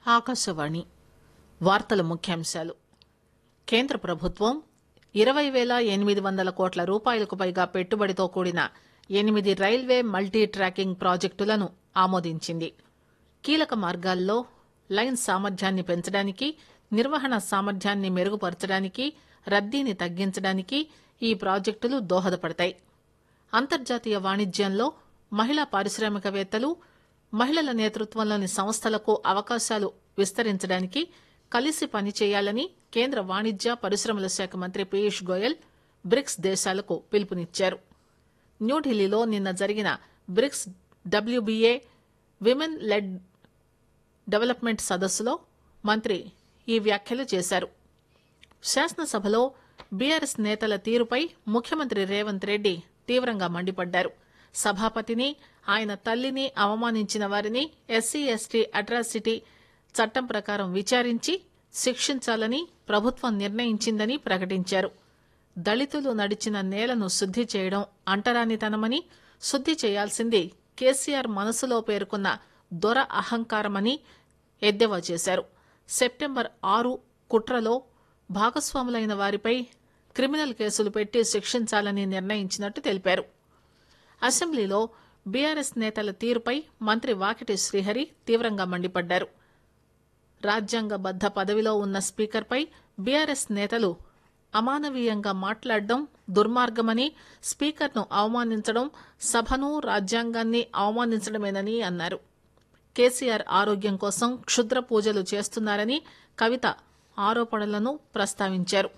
ఆకాశవాణి వార్తల ముఖ్యాంశాలు కేంద్ర ప్రభుత్వం ఇరవై పేల ఎనిమిది వందల కోట్ల రూపాయలకు పైగా పెట్టుబడితో కూడిన ఎనిమిది రైల్వే మల్టీ ట్రాకింగ్ ప్రాజెక్టులను ఆమోదించింది కీలక మార్గాల్లో లైన్ సామర్థ్యాన్ని పెంచడానికి నిర్వహణ సామర్థ్యాన్ని మెరుగుపరచడానికి రద్దీని తగ్గించడానికి ఈ ప్రాజెక్టులు దోహదపడతాయి అంతర్జాతీయ వాణిజ్యంలో మహిళా పారిశ్రామికవేత్తలు మహిళల నేతృత్వంలోని సంస్థలకు అవకాశాలు విస్తరించడానికి కలిసి పనిచేయాలని కేంద్ర వాణిజ్య పరిశ్రమల శాఖ మంత్రి పీయూష్ గోయల్ బ్రిక్స్ దేశాలకు పిలుపునిచ్చారు న్యూఢిల్లీలో నిన్న జరిగిన BRICS WBA women led development సదస్సులో మంత్రి ఈ వ్యాఖ్యలు చేశారు శాసనసభలో బీఆర్ఎస్ నేతల తీరుపై ముఖ్యమంత్రి రేవంత్ రెడ్డి తీవ్రంగా మండిపడ్డారు సభాపతిని ఆయన తల్లిని అవమానించిన వారిని ఎస్సీ ఎస్టీ అట్రాసిటీ చట్టం ప్రకారం విచారించి శిక్షించాలని ప్రభుత్వం నిర్ణయించిందని ప్రకటించారు దళితులు నడిచిన నేలను శుద్ది చేయడం అంటరానితనమని శుద్ది చేయాల్సింది కేసీఆర్ మనసులో పేర్కొన్న దొర అహంకారమని ఎద్దేవా చేశారు సెప్టెంబర్ ఆరు కుట్రలో భాగస్వాములైన వారిపై క్రిమినల్ కేసులు పెట్టి శిక్షించాలని నిర్ణయించినట్టు తెలిపారు అసెంబ్లీలో బీఆర్ఎస్ నేతల తీరుపై మంత్రి వాకిటి శ్రీహరి తీవ్రంగా మండిపడ్డారు రాజ్యాంగబద్ద పదవిలో ఉన్న స్పీకర్పై బీఆర్ఎస్ నేతలు అమానవీయంగా మాట్లాడడం దుర్మార్గమని స్పీకర్ను అవమానించడం సభను రాజ్యాంగాన్ని అవమానించడమేనని అన్నారు కేసీఆర్ ఆరోగ్యం కోసం క్షుద్ర పూజలు చేస్తున్నారని కవిత ఆరోపణలను ప్రస్తావించారు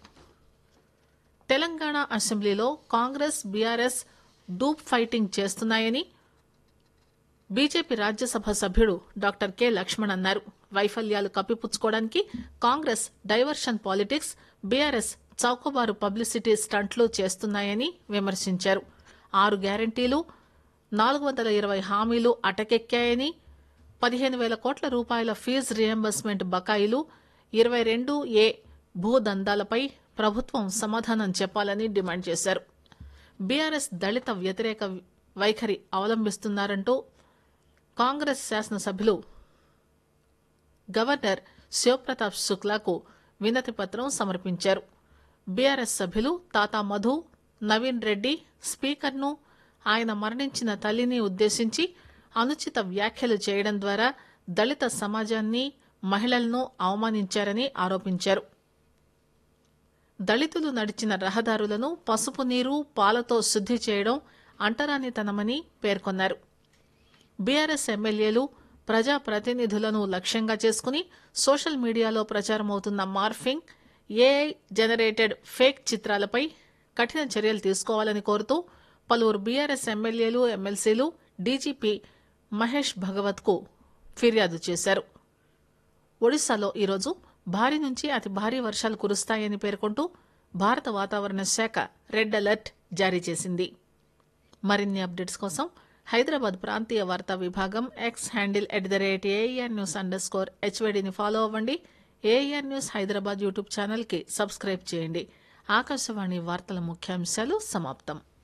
తెలంగాణ అసెంబ్లీలో కాంగ్రెస్ బీఆర్ఎస్ డూప్ ఫైటింగ్ చేస్తున్నాయని బీజేపీ రాజ్యసభ సభ్యుడు డాక్టర్ కె లక్ష్మణ్ అన్నారు వైఫల్యాలు కప్పిపుచ్చుకోవడానికి కాంగ్రెస్ డైవర్షన్ పాలిటిక్స్ బీఆర్ఎస్ చౌకబారు పబ్లిసిటీ స్టంట్లు చేస్తున్నాయని విమర్శించారు ఆరు గ్యారంటీలు నాలుగు వందల ఇరవై హామీలు అటకెక్కాయని పదిహేను వేల కోట్ల రూపాయల ఫీజు రియంబర్స్మెంట్ బకాయిలు ఇరవై రెండు ఏ భూదందాలపై ప్రభుత్వం సమాధానం చెప్పాలని డిమాండ్ చేశారు బీఆర్ఎస్ దళిత వ్యతిరేక వైఖరి అవలంబిస్తున్నారంటూ కాంగ్రెస్ శాసనసభ్యులు గవర్నర్ శివప్రతాప్ శుక్లాకు వినతి పత్రం సమర్పించారు బీఆర్ఎస్ సభ్యులు తాతా మధు నవీన్ రెడ్డి స్పీకర్ను ఆయన మరణించిన తల్లిని ఉద్దేశించి అనుచిత వ్యాఖ్యలు చేయడం ద్వారా దళిత సమాజాన్ని మహిళలను అవమానించారని ఆరోపించారు దళితులు నడిచిన రహదారులను పసుపు నీరు పాలతో శుద్ది చేయడం అంటరానితనమని పేర్కొన్నారు బీఆర్ఎస్ ఎమ్మెల్యేలు ప్రజాప్రతినిధులను లక్ష్యంగా చేసుకుని సోషల్ మీడియాలో ప్రచారమవుతున్న మార్ఫింగ్ ఏఐ జనరేటెడ్ ఫేక్ చిత్రాలపై కఠిన చర్యలు తీసుకోవాలని కోరుతూ పలువురు బీఆర్ఎస్ ఎమ్మెల్యేలు ఎమ్మెల్సీలు డీజీపీ మహేష్ భగవత్ కు ఫిర్యాదు చేశారు ఒడిశాలో ఈరోజు భారీ నుంచి అతి భారీ వర్షాలు కురుస్తాయని పేర్కొంటూ భారత వాతావరణ శాఖ రెడ్ అలర్ట్ జారీ చేసింది మరిన్ని అప్డేట్స్ కోసం హైదరాబాద్ ప్రాంతీయ వార్తా విభాగం X handle at the rate air news underscore స్కోర్ హెచ్వైడిని ఫాలో అవ్వండి ఏఆర్ న్యూస్ హైదరాబాద్ యూట్యూబ్ ఛానల్కి సబ్స్క్రైబ్ చేయండి ఆకాశవాణి వార్తల ముఖ్యాంశాలు సమాప్తం